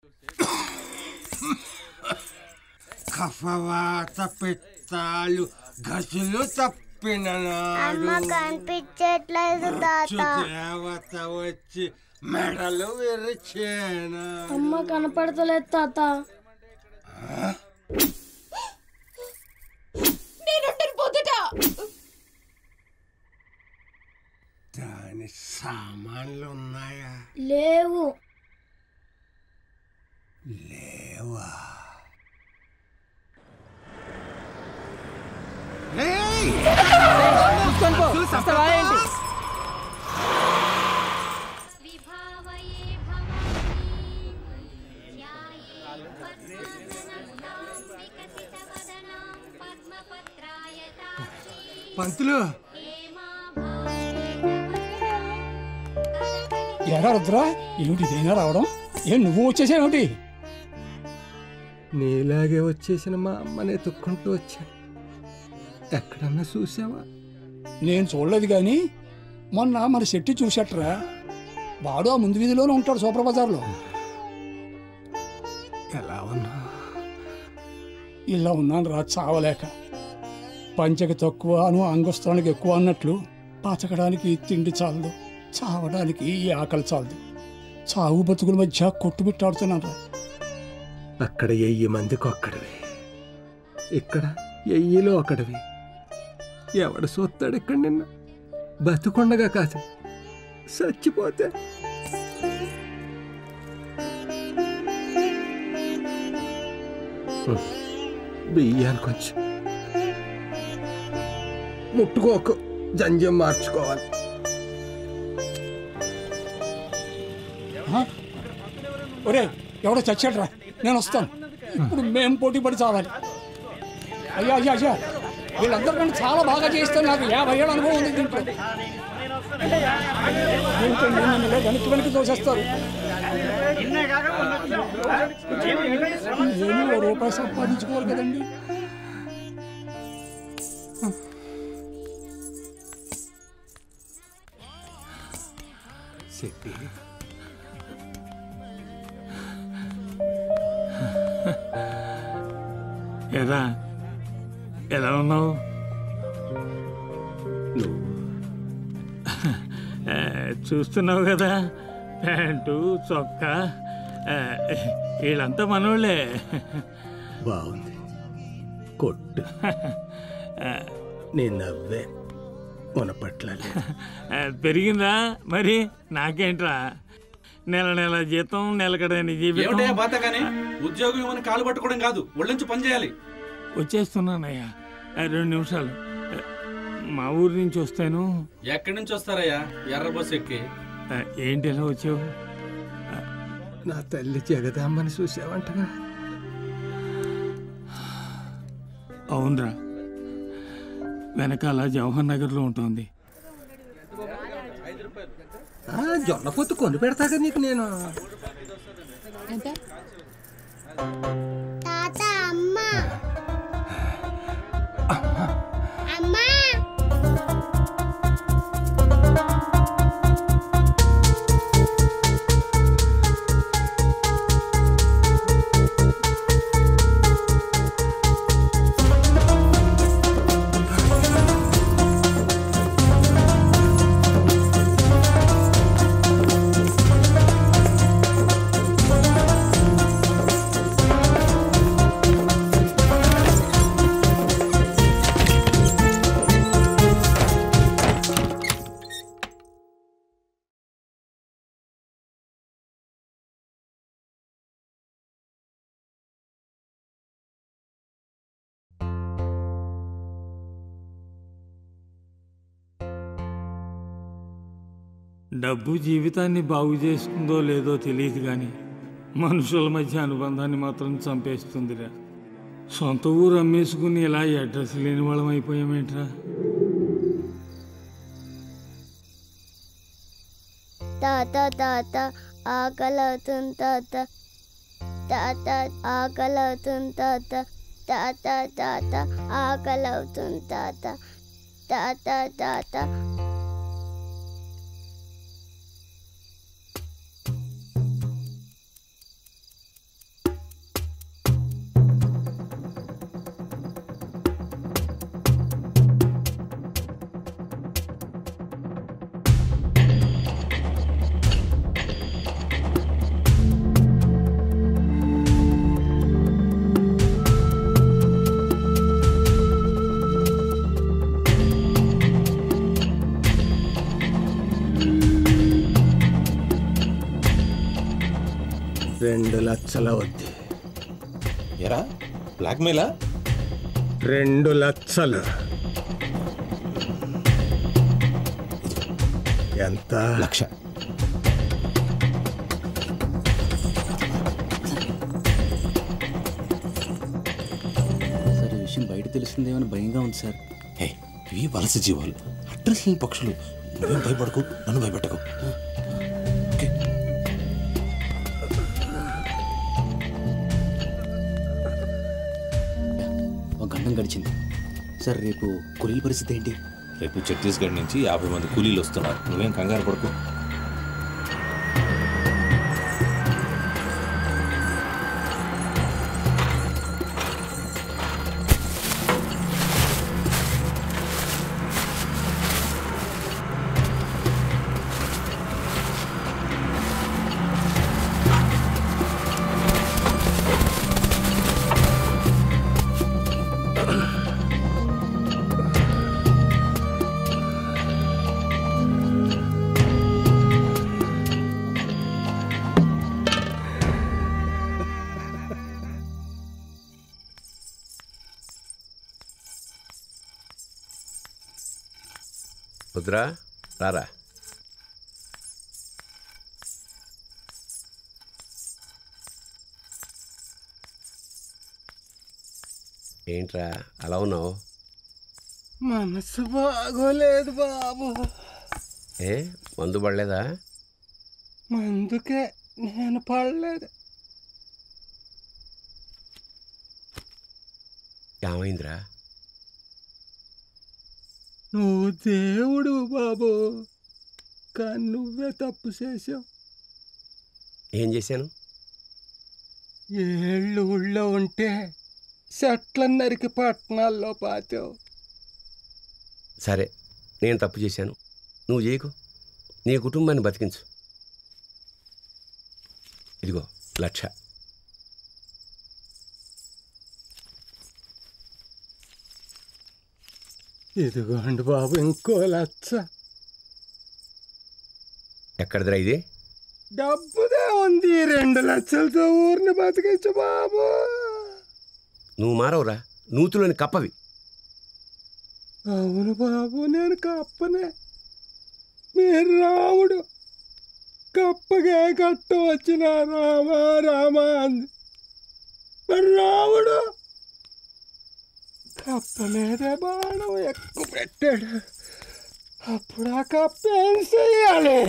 కఫవాత పిత్తాలు గసులు తప్పిన అమ్మ నాడు కనిపించట్లేదు తాత దేవత వచ్చి మెడలు విరిచేనా అమ్మ కనపడతలేదు తాత దాని సామాన్లు ఉన్నాయా లేవు లేవా రేయ్! विभावये भवानी ध्याये पद्मसनस्तां विकसितवदनां पद्मपत्रायताक्षी పంతులు ఎరా రుద్రా ఏమిటి ఇదేనా రావడం ఏం నువ్వు వచ్చేసావేమిటి నీలాగే వచ్చేసిన మా అమ్మని ఎత్తుక్కుంటూ వచ్చాను ఎక్కడన్నా చూసావా నేను చూడలేదు కానీ మొన్న మన శెట్టి చూసట్రా వాడు ఆ ముందు వీధిలోనే ఉంటాడు సూపర్ బజార్లో ఎలా ఉన్నా ఇలా ఉన్నాను రా చావలేక పంచకి తక్కువ అను అంగస్థానికి ఎక్కువ అన్నట్లు బతకడానికి తిండి చాలదు చావడానికి ఈ ఆకలి చాలదు చావు బతుకుల మధ్య కొట్టుబిట్టాడుతున్నాను రా అక్కడ ఎయ్యి మందికి ఒక్కడివి ఇక్కడ ఎయ్యిలో ఒకడివి ఎవడు చూస్తాడు ఇక్కడ నిన్న బతుకుండగా కాదు చచ్చిపోతే ఉహ్, బియ్యానికి వచ్చి ముట్టుకోకు జంజం మార్చుకోవాలి ఆ? ఒరే ఎవడో చచ్చాడ్రా నేను వస్తాను ఇప్పుడు మేం పోటీ పడి చావాలి అయ్యా అయ్యా అయ్యా వీళ్ళందరికంటే చాలా బాగా చేస్తే నాకు యాభై ఏళ్ళ అనుభవం ఉంది దీంట్లో ఏంటండి నన్ను ఇలా వెనక్కి వెనక్కి తోసేస్తారు నేను ఓ రూపాయి సంపాదించుకోవాలి కదండి శెట్టి ఎరా ఎలా ఉన్నావు నువ్వు ఆ, చూస్తున్నావు కదా ప్యాంటు చొక్కా ఆ, వీళ్ళంతా మనోళ్ళే బాగుంది కొట్టు నీ నవ్వే మునపట్ల లేదు. ఆ, పెరిగిందా మరి నాకేంట్రా నెల నెల జీతం నెలకడని జీవితం ఏమిటయ్యా బాత కానీ ఉద్యోగం ఇవ్వని కాలు పట్టుకోవడం కాదు ఒళ్ళొంచి పని చేయాలి వచ్చేస్తున్నానయ్యా ఆ, రెండు నిమిషాలు ఆ, మా ఊరి నుంచి వస్తాను ఎక్కడి నుంచి వస్తారయ్యా ఎర్ర బస్సు ఎక్కి ఆ, ఏంటి ఎలా వచ్చావు నా తల్లి జగదాంబని చూసావంటగా అవునరా వెనకాల జవహర్ నగర్లో ఉంటుంది ఆ, జొన్న పొత్తు కొని పెడతాగా నీకు నేను తాత అమ్మ అమ్మా డబ్బు జీవితాన్ని బాగు చేస్తుందో లేదో తెలియదు కానీ మనుషుల మధ్య అనుబంధాన్ని మాత్రం చంపేస్తుందిరా సొంత ఊరు అమ్మేసుకుని ఇలా అడ్రస్ లేని వాళ్ళం అయిపోయామేంట్రా తాత తాత ఆకలి అవుతుంది తాత తాత ఆకలి అవుతుంది తాత తాత తాత ఆకలి అవుతుంది తాత తాత తాత రెండు లక్షల వద్ది ఎరా బ్లాక్మెయిలా రెండు లక్షలు ఎంత లక్ష సార్ ఈ విషయం బయట తెలుస్తుందేమని భయంగా ఉంది సార్ హే ఇవి వలస జీవాలు అడ్రస్ లేని పక్షులు నువ్వేం భయపడకు నన్ను భయపెట్టకు ఓకే ఒక గంటం గడిచింది సార్ రేపు కూలీల పరిస్థితి ఏంటి రేపు ఛత్తీస్గఢ్ నుంచి యాభై మంది కూలీలు వస్తున్నారు నువ్వేం కంగారు పడుకో వద్దురా రారా ఏంట్రా అలా ఉన్నావు మనసు బాగోలేదు బాబు ఏ మందు పడలేదా అందుకే నేను పడలేదు ఏమైందిరా నువ్వు దేవుడు బాబు కానీ నువ్వే తప్పు చేసావు ఏం చేశాను ఏళ్ళు ఊళ్ళో ఉంటే చెట్లను నరికి పట్టణాల్లో పాతావు సరే నేను తప్పు చేశాను నువ్వు చేయకు నీ కుటుంబాన్ని బతికించు ఇదిగో లక్ష ఇదిగోండి బాబు ఇంకో లచ్చ ఎక్కడిదిరా ఇది డబ్బుదే ఉంది ఈ రెండు లక్షలతో ఊరిని బతికించు బాబు నువ్వు మారవురా నూతులోని కప్పవి అవును బాబు నేను కప్పనే మీరు రాముడు కప్పగా కట్ట వచ్చిన రామా రామా అంది మరి రాముడు కప్ప మీదే బాణం ఎక్కువ పెట్టాడు అప్పుడు ఆ కప్ప ఏం చెయ్యాలి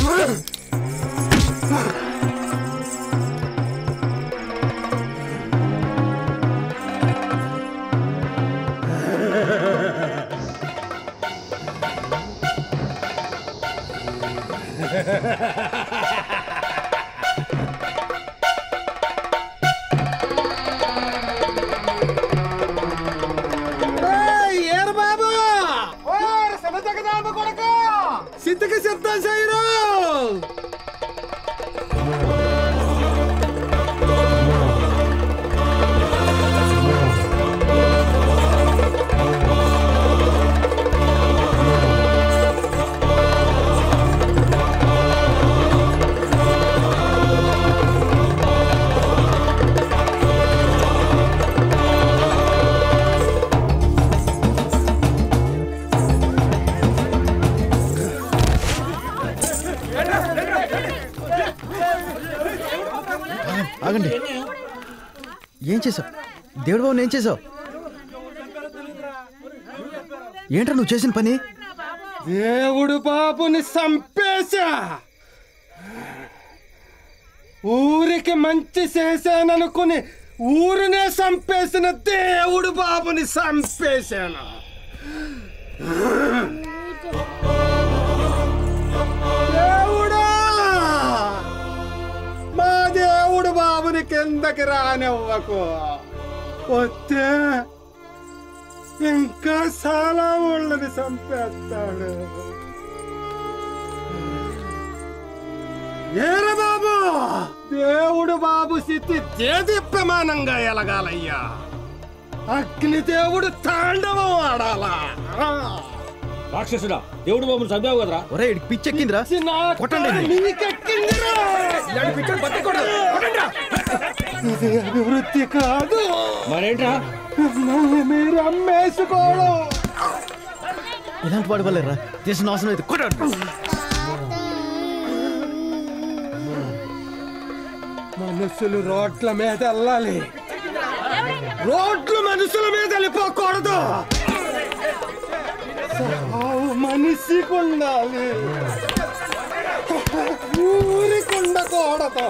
ఏరు బాబు సిద్ధకి సిద్ధం చేయరు ఆగండి ఏం చేసావు దేవుడు బాబు ఏం చేసావు ఏంట్రా నువ్వు చేసిన పని దేవుడు బాబుని చంపేశా ఊరికి మంచి చేశాననుకుని ఊరునే చంపేసిన దేవుడు బాబుని చంపేశాను దేవుడా మా దేవుడు బాబుని కిందకి రానివ్వకు వస్తే ఇంకా చాలా ఊళ్ళని చంపేస్తాడు ఏర బాబు దేవుడు బాబు స్థితి దేదీప్యమానంగా ఎలగాలయ్యా అగ్ని దేవుడు తాండవం ఆడాలా ఆ, రాక్షసుడా దేవుడు బాబుని చంపావు కదరా ఒరే ఇడికి పిచ్చెక్కిందిరా కొట్టండి ఇది అభివృద్ధి కాదు మరేంట్రా మిమ్మల్ని మీరు అమ్మేసుకోవడం ఇలాంటి వాడి వల్లేరా దేశం నాశనం అయితే కొట్టండి మనుషులు రోడ్ల మీద వెళ్ళాలి రోడ్లు మనుషుల మీద వెళ్ళిపోకూడదు సావు మనిషికి ఉండాలి ఊరికి ఉండకూడదు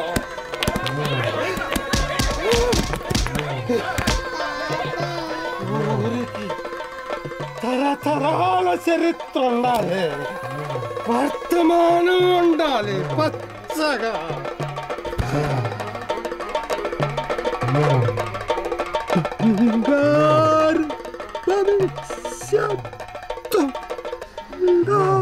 ఊరికి తరతరాల చరిత్ర ఉండాలి వర్తమానం ఉండాలి పచ్చగా బంగారు భవిష్యత్తు ఉండాలి